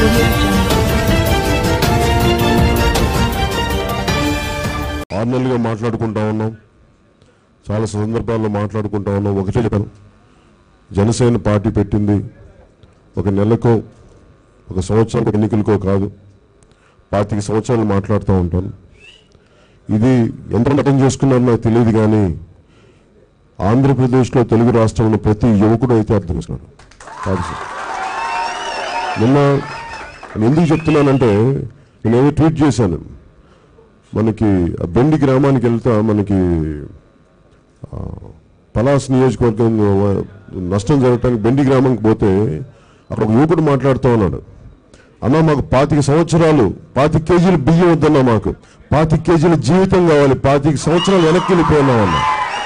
audio jungle. ఆరు నెలలుగా మాట్లాడుకుంటా ఉన్నాం చాలా సందర్భాల్లో మాట్లాడుకుంటా ఉన్నాం ఒకటే చెప్పాను జనసేన పార్టీ పెట్టింది ఒక నెలకో ఒక సంవత్సరం ఎన్నికలకో కాదు పాతిక సంవత్సరాలు మాట్లాడుతూ ఉంటాను ఇది ఎంత అర్థం చేసుకున్నారో నాకు తెలియదు కానీ ఆంధ్రప్రదేశ్లో తెలుగు రాష్ట్రంలో ప్రతి యువకుడు అయితే అర్థం చేసుకున్నాడు కాదు సార్ నిన్న నేను ఎందుకు చెప్తున్నానంటే నేను ఏదో ట్వీట్ చేశాను మనకి ఆ బెండి గ్రామానికి వెళ్తా మనకి ఆ, పలాస్ నియోజకవర్గం ఆ, నష్టం జరగటానికి బెండి గ్రామానికి పోతే అక్కడ ఒక యువకుడు మాట్లాడుతూ ఉన్నాడు అన్న మాకు పాతిక సంవత్సరాలు పాతిక కేజీలు బియ్యం వద్దన్నా మాకు పాతిక కేజీల జీవితం కావాలి పాతిక సంవత్సరాలు వెనక్కి వెళ్ళిపోయినాం అన్న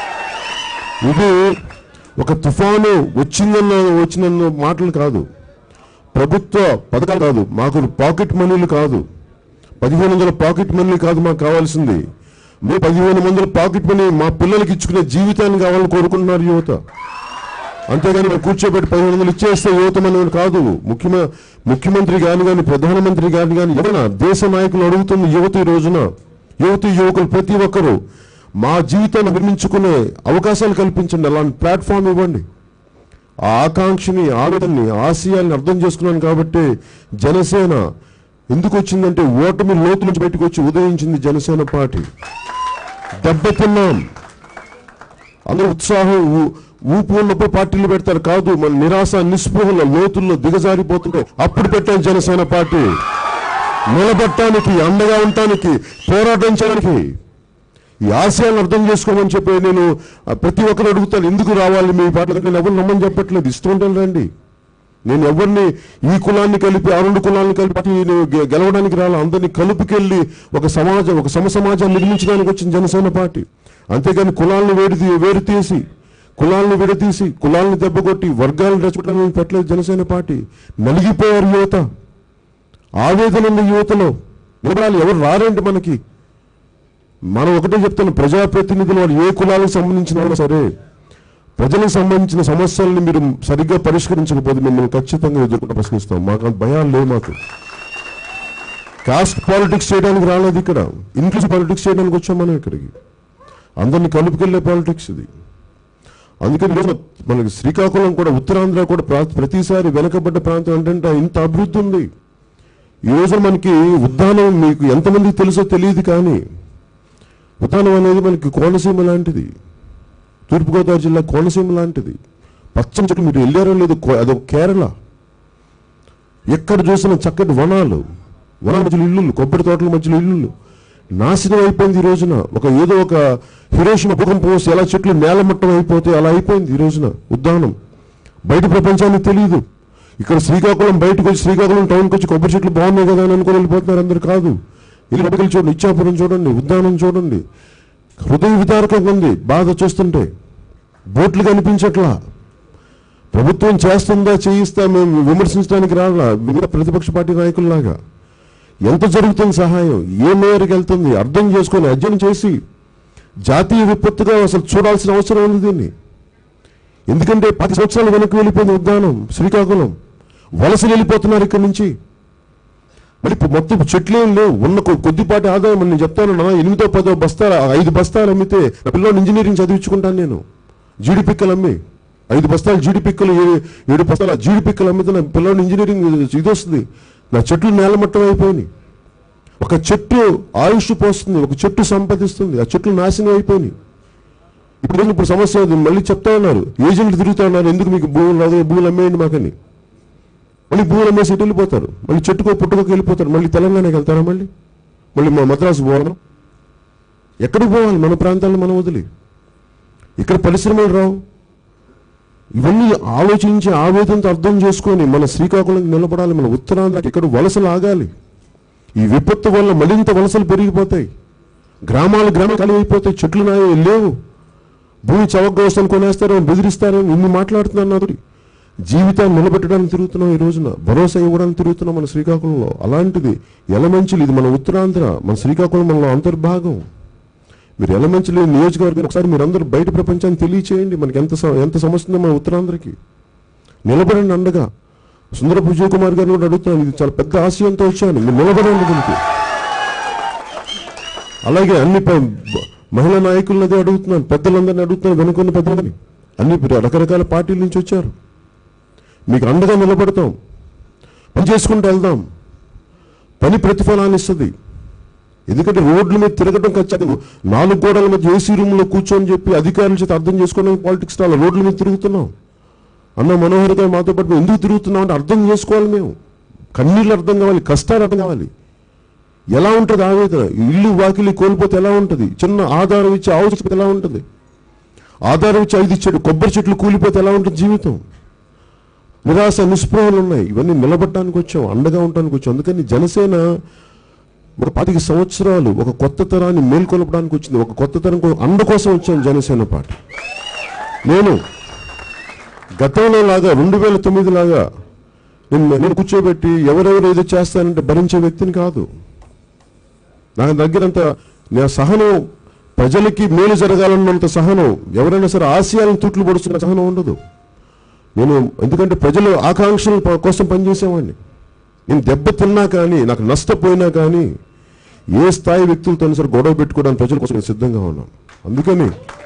ఇది ఒక తుఫాను వచ్చిందన్న వచ్చినన్న మాటలు కాదు ప్రభుత్వ పథకాలు కాదు మాకు పాకెట్ మనీలు కాదు పదిహేను వందల పాకెట్ మనీ కాదు మాకు కావాల్సింది మీ పదిహేను వందల పాకెట్ మనీ మా పిల్లలకి ఇచ్చుకునే జీవితాన్ని కావాలని కోరుకుంటున్నారు యువత అంతేగాని మేము కూర్చోబెట్టి పదిహేను వందలు ఇచ్చేస్తే యువత మనని కాదు ముఖ్యమ ముఖ్యమంత్రి గాని కానీ ప్రధానమంత్రి గాని కానీ ఎవరైనా దేశ నాయకులు అడుగుతుంది యువత ఈ రోజున యువతి యువకులు ప్రతి ఒక్కరూ మా జీవితాన్ని నిర్మించుకునే అవకాశాలు కల్పించండి అలాంటి ప్లాట్ఫామ్ ఇవ్వండి ఆ ఆకాంక్షని ఆవేదనని ఆశయాల్ని అర్థం చేసుకున్నాను కాబట్టి జనసేన ఎందుకు వచ్చిందంటే ఓటమి లోతు నుంచి బయటకు వచ్చి ఉదయించింది జనసేన పార్టీ దెబ్బతిన్నాం అందరూ ఉత్సాహం ఊ- ఊపు ఉన్నప్పుడు పార్టీలు పెడతారు కాదు మన నిరాశ నిస్పృహల లోతుల్లో దిగజారిపోతుంటే అప్పుడు పెట్టాం జనసేన పార్టీ నిలబడటానికి అండగా ఉండటానికి పోరాటం చేయడానికి ఈ ఆశయాలను అర్థం చేసుకోమని చెప్పి నేను ఆ, ప్రతి ఒక్కరు అడుగుతాను ఎందుకు రావాలి మీ పార్టీలో నేను ఎవరు నమ్మని చెప్పట్లేదు ఇష్టం ఉంటాను రండి నేను ఎవరిని ఈ కులాన్ని కలిపి ఆ రెండు కులాన్ని కలిపి పార్టీ నేను గె- గెలవడానికి రాలి అందరినీ కలుపుకెళ్ళి ఒక సమాజం ఒక సమ సమాజాన్ని నిర్మించడానికి వచ్చిన జనసేన పార్టీ అంతేగాని కులాలను వేడి తీ- వేరు తీసి కులాలను విడతీసి కులాలను దెబ్బకొట్టి వర్గాలను రెచ్చగొట్టడానికి పెట్టలేదు జనసేన పార్టీ నలిగిపోయారు యువత ఆవేదన ఉంది యువతలో నిలబడాలి ఎవరు రారండి మనకి మనం ఒకటే చెప్తాను ప్రజాప్రతినిధులు వారు ఏ కులాలకు సంబంధించిన వాళ్ళు సరే ప్రజలకు సంబంధించిన సమస్యల్ని మీరు సరిగ్గా పరిష్కరించకపోతే మిమ్మల్ని ఖచ్చితంగా ఎదుర్కొంటే ప్రశ్నిస్తాం మాకు అంత భయాలు లేవు మాకు కాస్ట్ పాలిటిక్స్ చేయడానికి రాలేదు ఇక్కడ ఇంక్లూసివ్ పాలిటిక్స్ చేయడానికి వచ్చాం మనం ఇక్కడికి అందరినీ కలుపుకెళ్లే పాలిటిక్స్ ఇది అందుకని ఈరోజు మనకి శ్రీకాకుళం కూడా ఉత్తరాంధ్ర కూడా ప్రా- ప్రతిసారి వెనకబడ్డ ప్రాంతం ఏంటంటే ఇంత అభివృద్ధి ఉంది ఈ రోజు మనకి ఉద్దానం మీకు ఎంతమందికి తెలుసో తెలియదు కానీ ఉద్దానం అనేది మనకి కోనసీమ లాంటిది తూర్పుగోదావరి జిల్లా కోనసీమ లాంటిది పచ్చని చెట్లు మీరు వెళ్ళారో లేదు కో- అదొక కేరళ ఎక్కడ చూసినా చక్కటి వనాలు వనాల మధ్యలో ఇల్లులు కొబ్బరి తోటల మధ్యలో ఇల్లులు నాశనం అయిపోయింది ఈ రోజున ఒక ఏదో ఒక హిరోషిమ భూకంపం వస్తే ఎలా చెట్లు నేలమట్టం అయిపోతే అలా అయిపోయింది ఈ రోజున ఉద్దానం బయట ప్రపంచానికి తెలియదు ఇక్కడ శ్రీకాకుళం బయటకు వచ్చి శ్రీకాకుళం టౌన్కి వచ్చి కొబ్బరి చెట్లు బాగున్నాయి కదా అని అనుకుని వెళ్ళిపోతున్నారు అందరు కాదు వెళ్ళి బయటకు వెళ్ళి చూడండి ఇచ్చాపురం చూడండి ఉద్దానం చూడండి హృదయ విదారకంగా ఉంది బాధ చూస్తుంటే బోట్లు కనిపించట్లా ప్రభుత్వం చేస్తుందా చేయిస్తా మేము విమర్శించడానికి రావాలా మిగతా ప్రతిపక్ష పార్టీ నాయకుల్లాగా ఎంత జరుగుతుంది సహాయం ఏ మేరకు వెళ్తుంది అర్థం చేసుకొని అధ్యయనం చేసి జాతీయ విపత్తుగా అసలు చూడాల్సిన అవసరం ఉంది దీన్ని ఎందుకంటే పది సంవత్సరాలు వెనక్కి వెళ్ళిపోయింది ఉద్దానం శ్రీకాకుళం వలసలు వెళ్ళిపోతున్నారు ఇక్కడి నుంచి మరి ఇప్పుడు మొత్తం చెట్లు ఏం లేవు ఉన్న కొ- కొద్దిపాటి ఆదాయం అని నేను చెప్తాను నా ఎనిమిదో పదో బస్తాలు ఐదు బస్తాలు అమ్మితే నా పిల్లలు ఇంజనీరింగ్ చదివించుకుంటాను నేను జీడి పిక్కలు అమ్మి ఐదు బస్తాలు జీడి పిక్కలు ఏ- ఏడు బస్తాలు జీడి పిక్కలు అమ్మితే నా పిల్లలు ఇంజనీరింగ్ ఇది వస్తుంది నా చెట్లు నేలమట్టం అయిపోయినాయి ఒక చెట్టు ఆయుష్ పోస్తుంది ఒక చెట్టు సంపాదిస్తుంది ఆ చెట్లు నాశనం అయిపోయినాయి ఇప్పుడు ఇప్పుడు సమస్య ఉంది మళ్ళీ చెప్తా ఉన్నారు ఏజెంట్లు తిరుగుతా ఉన్నారు ఎందుకు మీకు భూములు రాదు భూములు అమ్మేయండి మాకని మళ్ళీ భూములు అమ్మేసి ఇటు వెళ్ళిపోతారు మళ్ళీ చెట్టుకో పుట్టుకోకి వెళ్ళిపోతారు మళ్ళీ తెలంగాణకి వెళ్తారా మళ్ళీ మళ్ళీ మా మద్రాసు పోవాలి ఎక్కడికి పోవాలి మన ప్రాంతాలను మనం వదిలి ఇక్కడ పరిశ్రమలు రావు ఇవన్నీ ఆలోచించి ఆవేదనతో అర్థం చేసుకొని మన శ్రీకాకుళంకి నిలబడాలి మన ఉత్తరాంధ్రకి ఇక్కడ వలసలు ఆగాలి ఈ విపత్తు వల్ల మరింత వలసలు పెరిగిపోతాయి గ్రామాలు గ్రామాలు ఖాళీ అయిపోతాయి చెట్లు నాయ లేవు భూమి చవకగా వస్తాను కొనేస్తారో బెదిరిస్తారో ఇన్ని మాట్లాడుతున్నాను నాతోటి జీవితాన్ని నిలబెట్టడానికి తిరుగుతున్నాం ఈ రోజున భరోసా ఇవ్వడానికి తిరుగుతున్నాం మన శ్రీకాకుళంలో అలాంటిది ఎలమంచిలు ఇది మన ఉత్తరాంధ్ర మన శ్రీకాకుళం మనలో అంతర్భాగం మీరు ఎలమంచిలి నియోజకవర్గం ఒకసారి మీరు అందరూ బయట ప్రపంచాన్ని తెలియచేయండి మనకి ఎంత స- ఎంత సమస్య ఉందో మన ఉత్తరాంధ్రకి నిలబడండి అండగా సుందరపు విజయ్ కుమార్ గారిని కూడా అడుగుతున్నాను ఇది చాలా పెద్ద ఆశయంతో వచ్చాను మీరు నిలబడండి దీనికి అలాగే అన్ని ప- బ- మహిళా నాయకులను అదే అడుగుతున్నాను పెద్దలందరినీ అడుగుతున్నాను వెనుకొన్న పెద్దలని అన్ని రకరకాల పార్టీల నుంచి వచ్చారు మీకు అండగా నిలబడతాం పని చేసుకుంటూ వెళ్దాం పని ప్రతిఫలాన్ని ఇస్తుంది ఎందుకంటే రోడ్ల మీద తిరగడం ఖచ్చితంగా నాలుగు గోడల మధ్య ఏసీ రూమ్లో కూర్చొని చెప్పి అధికారుల చేత అర్థం చేసుకోవడానికి పాలిటిక్స్ రావాలి రోడ్ల మీద తిరుగుతున్నాం అన్న మనోహర్ గారు మాతో పాటు మేము ఎందుకు తిరుగుతున్నాం అంటే అర్థం చేసుకోవాలి మేము కన్నీళ్ళు అర్థం కావాలి కష్టాలు అర్థం కావాలి ఎలా ఉంటుంది ఆవేదన ఇల్లు వాకిలి కోల్పోతే ఎలా ఉంటుంది చిన్న ఆధారం ఇచ్చి ఆవు చచ్చిపోతే ఎలా ఉంటుంది ఆధారం ఇచ్చి ఐదు ఇచ్చాడు కొబ్బరి చెట్లు కూలిపోతే ఎలా ఉంటుంది జీవితం నిరాశ నిస్పృహలు ఉన్నాయి ఇవన్నీ నిలబడటానికి వచ్చాం అండగా ఉండటానికి వచ్చాం అందుకని జనసేన ఒక పాతిక సంవత్సరాలు ఒక కొత్త తరాన్ని మేల్కొల్పడానికి వచ్చింది ఒక కొత్త తరం కో- అండ కోసం వచ్చాను జనసేన పార్టీ నేను గతంలో లాగా రెండు వేల తొమ్మిది లాగా నేను నేను కూర్చోబెట్టి ఎవరెవరు ఏదో చేస్తానంటే భరించే వ్యక్తిని కాదు నా దగ్గరంత నా సహనం ప్రజలకి మేలు జరగాలన్నంత సహనం ఎవరైనా సరే ఆశయాలను తూట్లు పొడుస్తున్న సహనం ఉండదు నేను ఎందుకంటే ప్రజల ఆకాంక్షల ప- కోసం పనిచేసేవాడిని నేను దెబ్బ తిన్నా కానీ నాకు నష్టపోయినా కానీ ఏ స్థాయి వ్యక్తులతో సరే గొడవ పెట్టుకోవడానికి ప్రజల కోసం నేను సిద్ధంగా ఉన్నాను అందుకని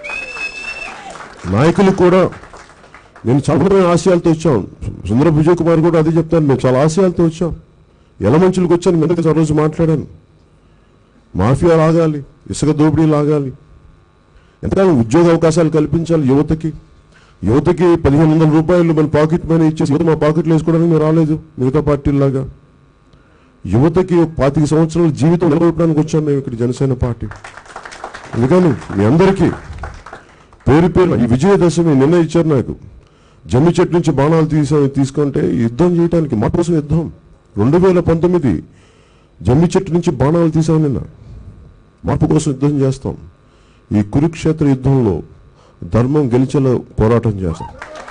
నాయకులు కూడా నేను చాలా రకమైన ఆశయాలతో వచ్చాం సుందర విజయ్ కుమార్ కూడా అదే చెప్తాను మేము చాలా ఆశయాలతో వచ్చాం ఎలమంచులకు వచ్చాను మీద ఆ రోజు మాట్లాడాను మాఫియా లాగాలి ఇసుక దోపిడీ లాగాలి ఎంతకాలం ఉద్యోగ అవకాశాలు కల్పించాలి యువతకి యువతకి పదిహేను వందల రూపాయలు మన పాకెట్ మనీ ఇచ్చేసి యువత మా పాకెట్లో వేసుకోవడానికి మేము రాలేదు మిగతా పార్టీలాగా యువతకి ఒక పాతిక సంవత్సరాల జీవితం నిలబెట్టడానికి వచ్చాం మేము ఇక్కడ జనసేన పార్టీ అందుకని మీ అందరికీ పేరు పేరు ఈ విజయదశమి నిన్న ఇచ్చారు నాకు జమ్మి చెట్టు నుంచి బాణాలు తీసా తీసుకుంటే యుద్ధం చేయడానికి మా కోసం యుద్ధం రెండు వేల పంతొమ్మిది జమ్మి చెట్టు నుంచి బాణాలు తీసాం నిన్న మార్పు కోసం యుద్ధం చేస్తాం ఈ కురుక్షేత్ర యుద్ధంలో ధర్మం గెలిచేలా పోరాటం చేస్తాం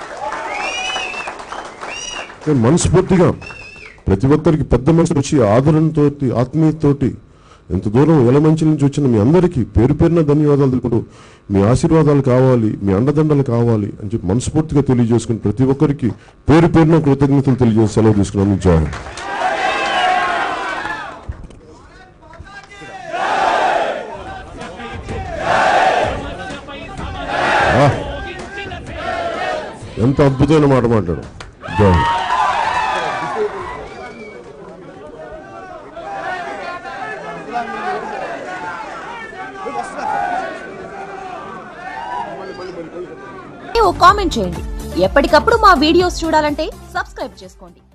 నేను మనస్ఫూర్తిగా ప్రతి ఒక్కరికి పెద్ద మనసు వచ్చి ఆదరణతోటి ఆత్మీయతతోటి ఎంత దూరం ఎలమంచి నుంచి వచ్చిన మీ అందరికీ పేరు పేరున ధన్యవాదాలు తెలుపుకుంటూ మీ ఆశీర్వాదాలు కావాలి మీ అండదండలు కావాలి అని చెప్పి మనస్ఫూర్తిగా తెలియజేసుకుని ప్రతి ఒక్కరికి పేరు పేరున కృతజ్ఞతలు తెలియజేసి సెలవు తీసుకున్నాను జై హింద్. ఆ, ఎంత అద్భుతమైన మాట మాట్లాడు జై హింద్. ఓ కామెంట్ చేయండి ఎప్పటికప్పుడు మా వీడియోస్ చూడాలంటే సబ్స్క్రైబ్ చేసుకోండి